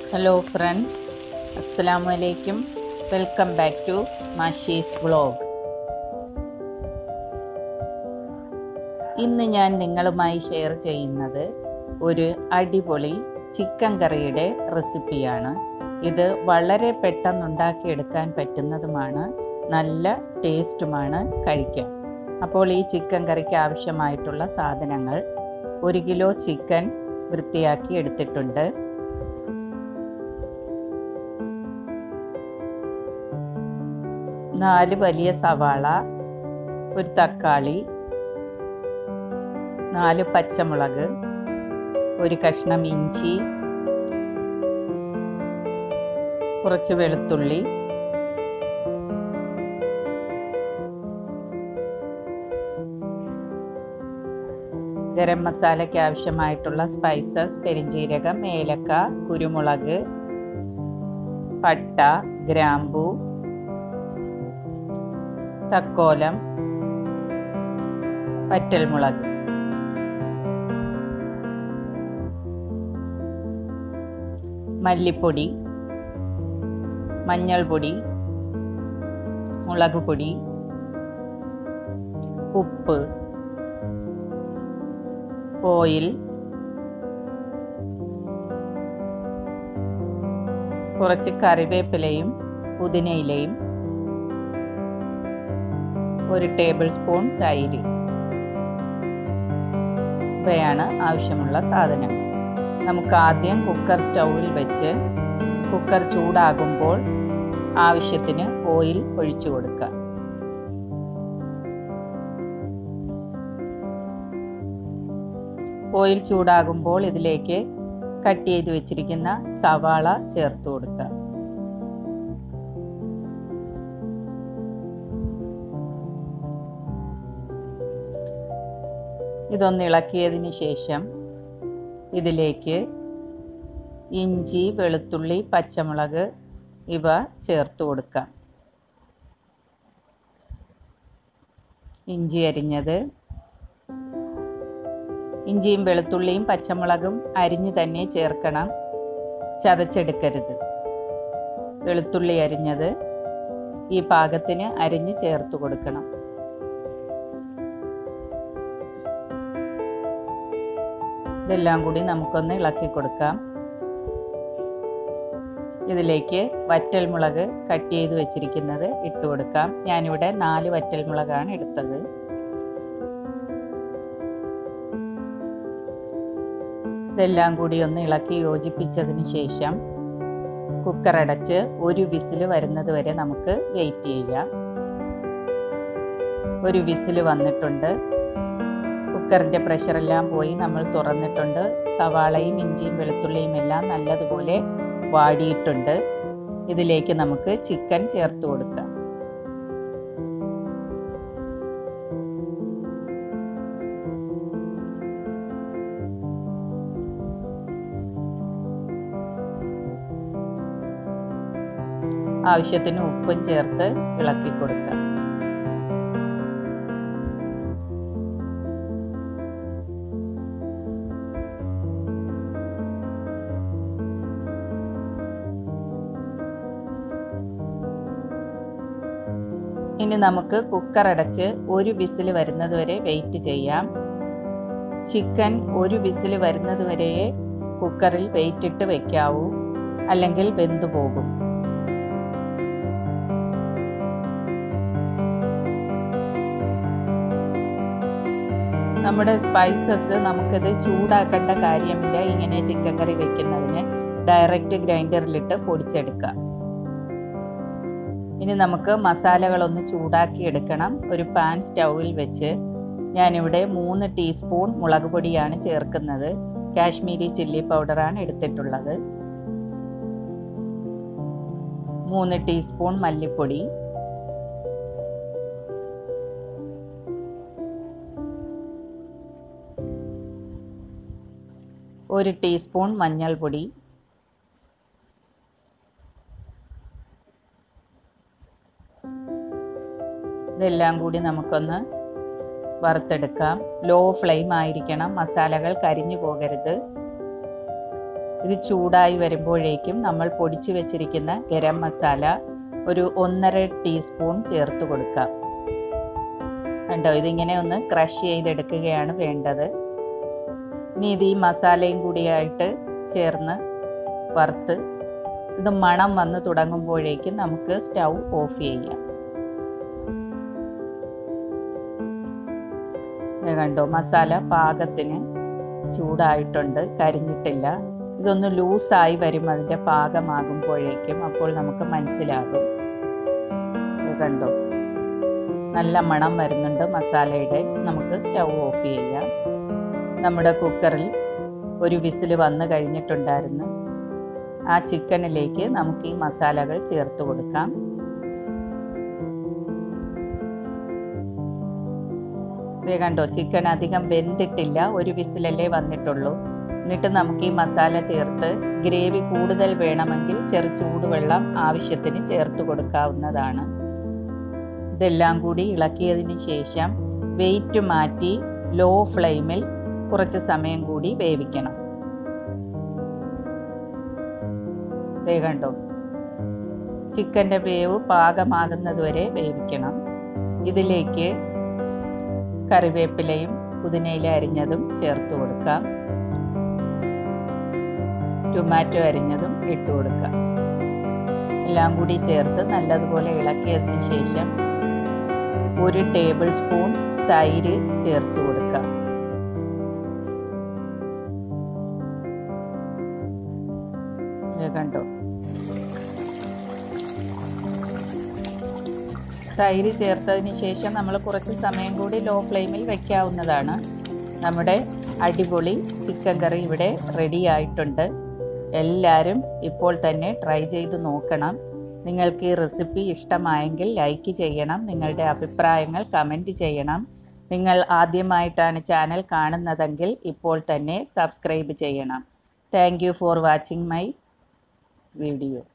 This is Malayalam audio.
ഹലോ ഫ്രണ്ട്സ് അസ്സലാമു അലൈക്കും welcome back to Mashi's vlog ഇന്ന് ഞാൻ നിങ്ങളുമായി ഷെയർ ചെയ്യുന്നത് ഒരു അടിപൊളി ചിക്കൻ കറിയുടെ റെസിപ്പിയാണ് ഇത് വളരെ പെട്ടെന്ന് ഉണ്ടാക്കിയെടുക്കാൻ പറ്റുന്നതുമാണ് നല്ല ടേസ്റ്റുമാണ് കഴിക്കാൻ അപ്പോൾ ഈ ചിക്കൻ കറിക്ക് ആവശ്യമായിട്ടുള്ള സാധനങ്ങൾ ഒരു കിലോ ചിക്കൻ വൃത്തിയാക്കി എടുത്തിട്ടുണ്ട് നാല് വലിയ സവാള ഒരു തക്കാളി നാല് പച്ചമുളക് ഒരു കഷ്ണം ഇഞ്ചി കുറച്ച് വെളുത്തുള്ളി ഗരം മസാലയ്ക്ക് ആവശ്യമായിട്ടുള്ള സ്പൈസസ് പെരിഞ്ജീരകം ഏലക്ക കുരുമുളക് പട്ട ഗ്രാമ്പൂ തക്കോലം വറ്റൽമുളക് മല്ലിപ്പൊടി മഞ്ഞൾപ്പൊടി മുളക് പൊടി ഉപ്പ് ഓയിൽ കുറച്ച് കറിവേപ്പിലയും പുതിനയിലയും ഒരു ടേബിൾ സ്പൂൺ തൈര് ഇവയാണ് ആവശ്യമുള്ള സാധനങ്ങൾ നമുക്ക് ആദ്യം കുക്കർ സ്റ്റൗവിൽ വെച്ച് കുക്കർ ചൂടാകുമ്പോൾ ആവശ്യത്തിന് ഓയിൽ ഒഴിച്ചു കൊടുക്കുക ഓയിൽ ചൂടാകുമ്പോൾ ഇതിലേക്ക് കട്ട് ചെയ്ത് വെച്ചിരിക്കുന്ന സവാള ചേർത്ത് കൊടുക്കുക ഇതൊന്ന് ഇളക്കിയതിന് ശേഷം ഇതിലേക്ക് ഇഞ്ചി വെളുത്തുള്ളി പച്ചമുളക് ഇവ ചേർത്ത് കൊടുക്കാം ഇഞ്ചി അരിഞ്ഞത് ഇഞ്ചിയും വെളുത്തുള്ളിയും പച്ചമുളകും അരിഞ്ഞ് തന്നെ ചേർക്കണം ചതച്ചെടുക്കരുത് വെളുത്തുള്ളി അരിഞ്ഞത് ഈ പാകത്തിന് അരിഞ്ഞ് ചേർത്ത് കൊടുക്കണം ഇതെല്ലാം കൂടി നമുക്കൊന്ന് ഇളക്കി കൊടുക്കാം ഇതിലേക്ക് വറ്റൽമുളക് കട്ട് ചെയ്ത് വെച്ചിരിക്കുന്നത് ഇട്ട് കൊടുക്കാം ഞാനിവിടെ നാല് വറ്റൽമുളകാണ് എടുത്തത് ഇതെല്ലാം കൂടി ഒന്ന് ഇളക്കി യോജിപ്പിച്ചതിന് ശേഷം കുക്കർ അടച്ച് ഒരു വിസിൽ വരുന്നത് വരെ നമുക്ക് വെയിറ്റ് ചെയ്യാം ഒരു വിസിൽ വന്നിട്ടുണ്ട് കുക്കറിൻ്റെ പ്രഷറെല്ലാം പോയി നമ്മൾ തുറന്നിട്ടുണ്ട് സവാളയും ഇഞ്ചിയും വെളുത്തുള്ളിയും എല്ലാം നല്ലതുപോലെ വാടിയിട്ടുണ്ട് ഇതിലേക്ക് നമുക്ക് ചിക്കൻ ചേർത്ത് കൊടുക്കാം ആവശ്യത്തിന് ഉപ്പും ചേർത്ത് ഇളക്കി കൊടുക്കാം ഇനി നമുക്ക് കുക്കർ അടച്ച് ഒരു വിസിൽ വരുന്നത് വരെ വെയിറ്റ് ചെയ്യാം ചിക്കൻ ഒരു വിസിൽ വരുന്നത് വരെയേ കുക്കറിൽ വെയിറ്റ് ഇട്ട് വെക്കാവൂ അല്ലെങ്കിൽ വെന്തു പോകും നമ്മുടെ സ്പൈസസ് നമുക്കിത് ചൂടാക്കേണ്ട കാര്യമില്ല ഇങ്ങനെ ചിക്കൻ കറി വെക്കുന്നതിന് ഡയറക്റ്റ് ഗ്രൈൻഡറിലിട്ട് പൊടിച്ചെടുക്കാം ഇനി നമുക്ക് മസാലകളൊന്ന് ചൂടാക്കി എടുക്കണം ഒരു പാൻ സ്റ്റൗവിൽ വെച്ച് ഞാനിവിടെ മൂന്ന് ടീസ്പൂൺ മുളക് പൊടിയാണ് ചേർക്കുന്നത് കാശ്മീരി ചില്ലി പൗഡറാണ് എടുത്തിട്ടുള്ളത് മൂന്ന് ടീസ്പൂൺ മല്ലിപ്പൊടി ഒരു ടീസ്പൂൺ മഞ്ഞൾപ്പൊടി ഇതെല്ലാം കൂടി നമുക്കൊന്ന് വറുത്തെടുക്കാം ലോ ഫ്ലെയിം ആയിരിക്കണം മസാലകൾ കരിഞ്ഞു പോകരുത് ഇത് ചൂടായി വരുമ്പോഴേക്കും നമ്മൾ പൊടിച്ചു വെച്ചിരിക്കുന്ന ഗരം മസാല ഒരു ഒന്നര ടീസ്പൂൺ ചേർത്ത് കൊടുക്കാം കണ്ടോ ഇതിങ്ങനെ ഒന്ന് ക്രഷ് ചെയ്തെടുക്കുകയാണ് വേണ്ടത് ഇനി ഇത് ഈ മസാലയും കൂടിയായിട്ട് ചേർന്ന് വറുത്ത് ഇത് മണം വന്ന് തുടങ്ങുമ്പോഴേക്കും നമുക്ക് സ്റ്റൗ ഓഫ് ചെയ്യാം ഇത് കണ്ടോ മസാല പാകത്തിന് ചൂടായിട്ടുണ്ട് കരിഞ്ഞിട്ടില്ല ഇതൊന്ന് ലൂസായി വരും അതിൻ്റെ പാകമാകുമ്പോഴേക്കും അപ്പോൾ നമുക്ക് മനസ്സിലാകും ഇത് കണ്ടോ നല്ല മണം വരുന്നുണ്ട് മസാലയുടെ നമുക്ക് സ്റ്റൗ ഓഫ് ചെയ്യാം നമ്മുടെ കുക്കറിൽ ഒരു വിസിൽ വന്ന് കഴിഞ്ഞിട്ടുണ്ടായിരുന്നു ആ ചിക്കനിലേക്ക് നമുക്ക് ഈ മസാലകൾ ചേർത്ത് കൊടുക്കാം ഇത് കണ്ടോ ചിക്കൻ അധികം വെന്തിട്ടില്ല ഒരു വിസിലല്ലേ വന്നിട്ടുള്ളൂ എന്നിട്ട് നമുക്ക് ഈ മസാല ചേർത്ത് ഗ്രേവി കൂടുതൽ വേണമെങ്കിൽ ചെറു ചൂടുവെള്ളം ആവശ്യത്തിന് ചേർത്ത് കൊടുക്കാവുന്നതാണ് ഇതെല്ലാം കൂടി ഇളക്കിയതിന് ശേഷം വെയിറ്റ് മാറ്റി ലോ ഫ്ലെയിമിൽ കുറച്ച് സമയം കൂടി വേവിക്കണം ദേ കണ്ടോ ചിക്കൻ്റെ വേവ് പാകമാകുന്നതുവരെ വേവിക്കണം ഇതിലേക്ക് കറിവേപ്പിലയും പുതിനയില അരിഞ്ഞതും ചേർത്ത് കൊടുക്കാം ടൊമാറ്റോ അരിഞ്ഞതും ഇട്ട് കൊടുക്കാം എല്ലാം കൂടി ചേർത്ത് നല്ലതുപോലെ ഇളക്കിയതിന് ശേഷം ഒരു ടേബിൾ സ്പൂൺ തൈര് ചേർത്ത് കൊടുക്കാം കണ്ടോ തൈര് ചേർത്തതിന് ശേഷം നമ്മൾ കുറച്ച് സമയം കൂടി ലോ ഫ്ലെയിമിൽ വെക്കാവുന്നതാണ് നമ്മുടെ അടിപൊളി ചിക്കൻ കറി ഇവിടെ റെഡി ആയിട്ടുണ്ട് എല്ലാവരും ഇപ്പോൾ തന്നെ ട്രൈ ചെയ്ത് നോക്കണം നിങ്ങൾക്ക് ഈ റെസിപ്പി ഇഷ്ടമായെങ്കിൽ ലൈക്ക് ചെയ്യണം നിങ്ങളുടെ അഭിപ്രായങ്ങൾ കമൻറ്റ് ചെയ്യണം നിങ്ങൾ ആദ്യമായിട്ടാണ് ചാനൽ കാണുന്നതെങ്കിൽ ഇപ്പോൾ തന്നെ സബ്സ്ക്രൈബ് ചെയ്യണം thank you for watching my video